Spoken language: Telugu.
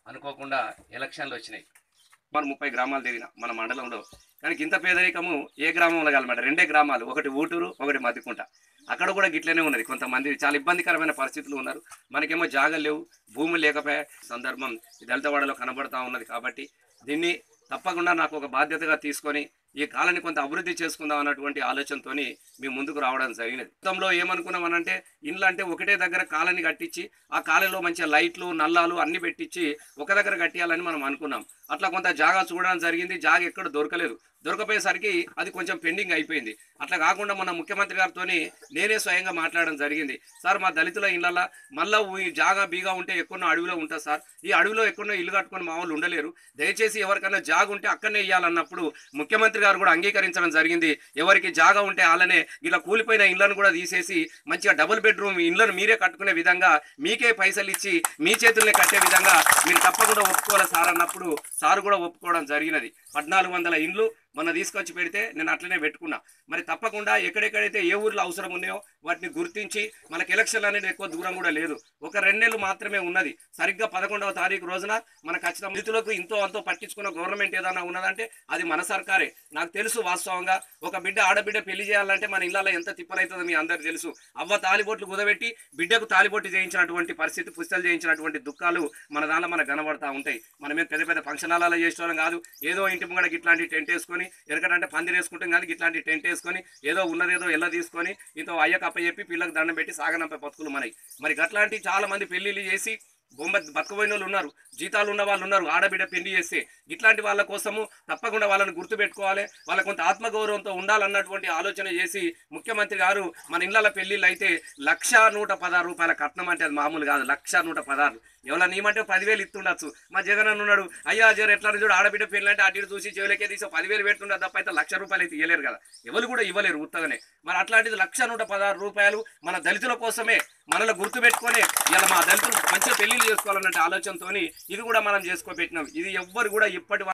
అనుకోకుండా ఎలక్షన్లు వచ్చినాయి మన ముప్పై గ్రామాలు తిరిగిన మన మండలంలో కానీ ఇంత పేదరికము ఏ గ్రామంలో కలమాట రెండే గ్రామాలు ఒకటి ఊటూరు ఒకటి మద్దికుంట అక్కడ కూడా గిట్లనే ఉన్నది కొంతమంది చాలా ఇబ్బందికరమైన పరిస్థితులు ఉన్నారు మనకేమో జాగలు లేవు భూములు లేకపోయే సందర్భం ఈ దళితవాడలో కనబడతా ఉన్నది కాబట్టి దీన్ని తప్పకుండా నాకు ఒక బాధ్యతగా తీసుకొని ఈ కాలాన్ని కొంత అభివృద్ధి చేసుకుందాం అన్నటువంటి ఆలోచనతోని మేము ముందుకు రావడం జరిగినది గతంలో ఏమనుకున్నామనంటే ఇండ్లు అంటే ఒకటే దగ్గర కాలనీ కట్టించి ఆ కాలనీలో మంచిగా లైట్లు నల్లాలు అన్ని పెట్టించి ఒక దగ్గర కట్టియాలని మనం అనుకున్నాం అట్లా కొంత జాగా చూడడం జరిగింది జాగా ఎక్కడ దొరకలేదు దొరకపోయేసరికి అది కొంచెం పెండింగ్ అయిపోయింది అట్లా కాకుండా మన ముఖ్యమంత్రి గారితో నేనే స్వయంగా మాట్లాడడం జరిగింది సార్ మా దళితుల ఇళ్ళల్లో మళ్ళా ఈ జాగా బీగా ఉంటే ఎక్కడో అడవిలో ఉంటుంది సార్ ఈ అడవిలో ఎక్కడో ఇల్లు కట్టుకొని మా వాళ్ళు ఉండలేరు దయచేసి ఎవరికైనా జాగా ఉంటే అక్కడనే ఇవ్వాలన్నప్పుడు ముఖ్యమంత్రి గారు కూడా అంగీకరించడం జరిగింది ఎవరికి జాగా ఉంటే వాళ్ళనే ఇలా కూలిపోయిన ఇళ్లను కూడా తీసేసి మంచిగా డబుల్ బెడ్రూమ్ ఇళ్లను మీరే కట్టుకునే విధంగా మీకే పైసలు ఇచ్చి మీ చేతుల్నే కట్టే విధంగా మీరు తప్పకుండా ఒప్పుకోవాలి సార్ అన్నప్పుడు సార్ కూడా ఒప్పుకోవడం జరిగినది పద్నాలుగు వందల ఇండ్లు మొన్న తీసుకొచ్చి పెడితే నేను అట్లనే పెట్టుకున్నా మరి తప్పకుండా ఎక్కడెక్కడైతే ఏ ఊర్లో అవసరం ఉన్నాయో వాటిని గుర్తించి మనకి ఎలక్షన్లు అనేది ఎక్కువ దూరం కూడా లేదు ఒక రెండు నెలలు మాత్రమే ఉన్నది సరిగ్గా పదకొండవ తారీఖు రోజున మనకు ఖచ్చితంగా నిధులకు ఇంతో అంతో పట్టించుకున్న గవర్నమెంట్ ఏదైనా ఉన్నదంటే అది మన సర్కారే నాకు తెలుసు వాస్తవంగా ఒక బిడ్డ ఆడబిడ్డ పెళ్లి చేయాలంటే మన ఇళ్ళలో ఎంత తిప్పలవుతుందో మీ అందరికి తెలుసు అవ్వ తాలిబొట్లు కుదబెట్టి బిడ్డకు తాలిబొట్టు చేయించినటువంటి పరిస్థితి పుస్తలు చేయించినటువంటి దుఃఖాలు మన దానిలో మనకు కనబడతా ఉంటాయి మనమే పెద్ద పెద్ద ఫంక్షన్ హాలలో చేసేవాళ్ళం కాదు ఏదో ఇంటి ముంగడ ఇట్లాంటి టెంట్ వేసుకొని ఎరకడంటే పందిరి వేసుకుంటాం కానీ ఇట్లాంటి టెంట్ వేసుకొని ఏదో ఉన్నదేదో ఎల్ల తీసుకొని ఇంతో అయ్యకు అప్పచెప్పి పిల్లలకు దండం పెట్టి సాగనంపే బతుకులు మనకి మరి అట్లాంటి చాలా మంది పెళ్లిళ్ళు చేసి బొమ్మ బతకపోయిన వాళ్ళు ఉన్నారు జీతాలు ఉన్న వాళ్ళు ఉన్నారు ఆడబిడ్డ పెళ్లి చేస్తే ఇట్లాంటి వాళ్ళ కోసము తప్పకుండా వాళ్ళని గుర్తుపెట్టుకోవాలి వాళ్ళ కొంత ఆత్మగౌరవంతో ఉండాలన్నటువంటి ఆలోచన చేసి ముఖ్యమంత్రి గారు మన ఇళ్ళ పెళ్లిళ్ళు అయితే లక్ష నూట పదహారు రూపాయల కట్నం అంటే అది మామూలు కాదు లక్ష నూట పదహారు ఎవరైనా నీమంటే పదివేలు ఇస్తుండొచ్చు మా జగన్ అన్న ఉన్నాడు అయ్యా జర ఎట్లా చూడు ఆడబిడ్డ పెళ్ళి అంటే అటు ఇటు చూసి చెవులకే తీసి పదివేలు పెడుతుండే తప్ప అయితే లక్ష రూపాయలు అయితే ఇవ్వలేరు కదా ఎవరు కూడా ఇవ్వలేరు ఉత్తగానే మరి అట్లాంటిది లక్ష నూట పదహారు రూపాయలు మన దళితుల కోసమే మనలో గుర్తుపెట్టుకొని ఇలా మా దళితులు మంచిగా పెళ్లిళ్ళు చేసుకోవాలన్నట్టు ఆలోచనతోని ఇది కూడా మనం చేసుకోబెట్టినాం ఇది ఎవ్వరు కూడా ఇప్పటి